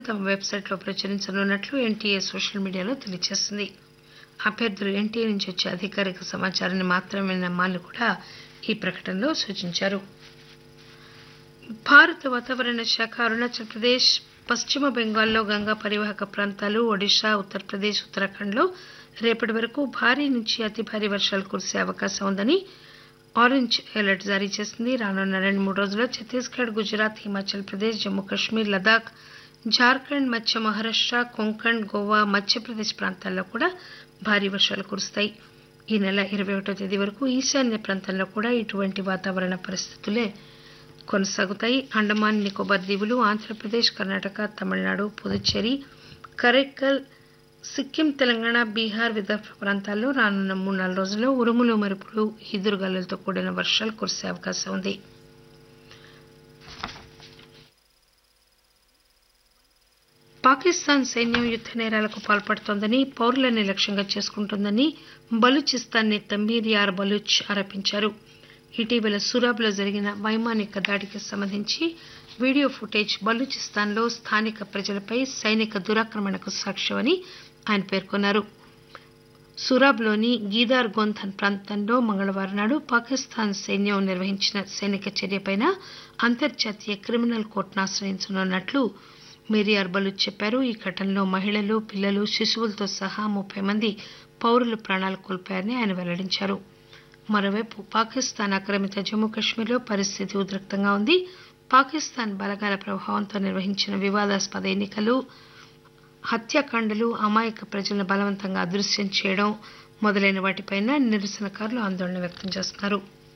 తమ వెబ్సైట్లో ప్రచురించనున్నట్లు NTA social మీడియాలో తెలియజేసింది అభ్యర్థులు ఎన్టీఏ నుంచి వచ్చే అధికారిక సమాచారాన్ని మాత్రమే నమ్మాలని కూడా ఈ ప్రకటనలో సూచించారు భారత వాతావరణ శాఖ అరుణాచల్ ప్రదేశ్ పశ్చిమ బెంగాల్లో గంగా పరివాహక ప్రాంతాలు ఒడిశా ఉత్తరప్రదేశ్ ఉత్తరాఖండ్లో రేపటి వరకు భారీ నుంచి అతి భారీ వర్షాలు కురిసే అవకాశం ఉందని ఆరెంజ్ అలర్ట్ జారీ చేసింది రానున్న రెండు మూడు రోజుల్లో ఛత్తీస్గఢ్ గుజరాత్ హిమాచల్ ప్రదేశ్ జమ్మూ కాశ్మీర్ లదాఖ్ జార్ఖండ్ మధ్య మహారాష్ట్ర కొంకణ్ గోవా మధ్యప్రదేశ్ ప్రాంతాల్లో కూడా భారీ వర్షాలు కురుస్తాయి ఈ నెల ఇరవై ఒకటో తేదీ వరకు ఈశాన్య ప్రాంతంలో కూడా ఇటువంటి వాతావరణ పరిస్థితులే కొనసాగుతాయి అండమాన్ నికోబార్ దీవులు ఆంధ్రప్రదేశ్ కర్ణాటక తమిళనాడు పుదుచ్చేరి కరైక్కల్ సిక్కిం తెలంగాణ బీహార్ విదర్భ ప్రాంతాల్లో రానున్న మూడు నాలుగు రోజుల్లో ఉరుములు మెరుపులు ఈదురుగాలులతో కూడిన వర్షాలు కురిసే అవకాశం ఉంది పాకిస్తాన్ సైన్యం యుద్ద నేరాలకు పాల్పడుతోందని పౌరులని లక్ష్యంగా చేసుకుంటోందని బలూచిస్తాన్ నేత మీర్యార్ బలూచ్ ఆరోపించారు ఇటీవల సూరాబ్లో జరిగిన వైమానిక దాడికి సంబంధించి వీడియో ఫుటేజ్ బలూచిస్తాన్లో స్థానిక ప్రజలపై సైనిక దురాక్రమణకు సాక్ష్యమని ఆయన పేర్కొన్నారు సూరాబ్లోని గీదార్ గోంధన్ ప్రాంతంలో మంగళవారం నాడు పాకిస్తాన్ సైన్యం నిర్వహించిన సైనిక చర్యపైన అంతర్జాతీయ క్రిమినల్ కోర్టును ఆశ్రయించనున్నట్లు మేరియార్ బలూచ్ చెప్పారు ఈ ఘటనలో మహిళలు పిల్లలు శిశువులతో సహా ముప్పై మంది పౌరులు ప్రాణాలు కోల్పోయారని ఆయన వెల్లడించారు మరోవైపు పాకిస్తాన్ ఆక్రమిత జమ్మూ కాశ్మీర్లో పరిస్థితి ఉద్రిక్తంగా ఉంది పాకిస్తాన్ బలగాల ప్రభావంతో నిర్వహించిన వివాదాస్పద ఎన్నికలు హత్యాకాండలు అమాయక ప్రజలను బలవంతంగా అదృశ్యం చేయడం మొదలైన వాటిపైన నిరసనకారులు ఆందోళన వ్యక్తం చేస్తున్నారు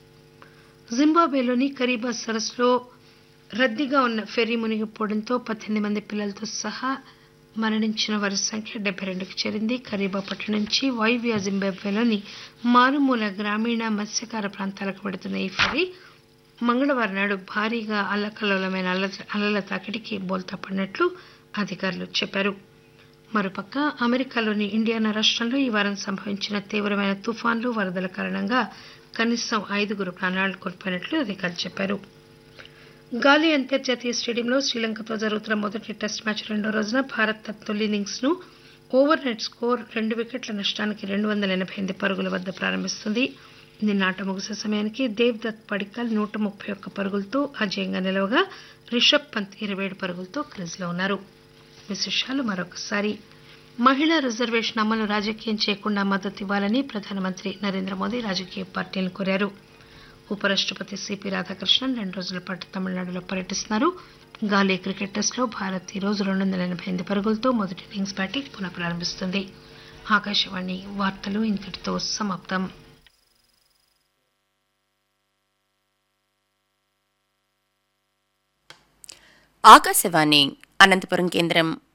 జింబాబ్వేలోని కరీబా సరస్సులో రద్దీగా ఉన్న ఫెర్రీ మునిగిపోవడంతో పద్దెనిమిది మంది పిల్లలతో సహా మరణించిన వారి సంఖ్య డెబ్బై రెండుకు చేరింది కరీబా పట్టణం నుంచి వాయువ్య జింబాబ్వేలోని మారుమూల గ్రామీణ మత్స్యకార ప్రాంతాలకు పెడుతున్న ఈ ఫెర్రీ మంగళవారం నాడు భారీగా అల్లకల్లోలమైన అల్ల అలల తాకిడికి బోల్తా పడినట్లు అధికారులు చెప్పారు మరోపక్క అమెరికాలోని ఇండియానా రాష్ట్రంలో ఈ వారం సంభవించిన తీవ్రమైన తుఫాన్లు వరదల కారణంగా కనీసం ఐదుగురు ప్రాణాలు కోల్పోయినట్లు అధికారులు చెప్పారు గాలి అంతర్జాతీయ స్టేడియంలో శ్రీలంకతో జరుగుతున్న మొదటి టెస్ట్ మ్యాచ్ రెండో రోజున భారత్ తొలి ఇన్నింగ్స్ ను ఓవర్ నెట్ స్కోర్ రెండు వికెట్ల నష్టానికి రెండు వందల ఎనభై ఎనిమిది పరుగుల వద్ద ప్రారంభిస్తుంది నిన్న ఆట ముగిసే సమయానికి దేవ్దత్ పడికల్ నూట ముప్పై ఒక్క పరుగులతో అజయంగా నిలవగా రిషబ్ పంత్ ఇరవై ఏడు పరుగులతో క్రీజ్లో ఉన్నారు విశేషాలు మరొకసారి మహిళా రిజర్వేషన్ అమలు రాజకీయం చేయకుండా మద్దతు ఇవ్వాలని ప్రధానమంత్రి నరేంద్ర మోదీ రాజకీయ పార్టీలను కోరారు ఉపరాష్టపతి సిపి రాధాకృష్ణన్ రెండు రోజుల పాటు తమిళనాడులో పర్యటిస్తున్నారు గాలీ క్రికెట్ టెస్టులో భారత్ ఈ రోజు రెండు వందల ఎనభై ఎనిమిది పరుగులతో మొదటి ఇన్నింగ్స్ బ్యాటింగ్ పునః ప్రారంభిస్తుంది ఆకాశవాణి వార్తలు ఇంతటితో సమాప్తం ఆకాశవాణి అనంతపురం కేంద్రం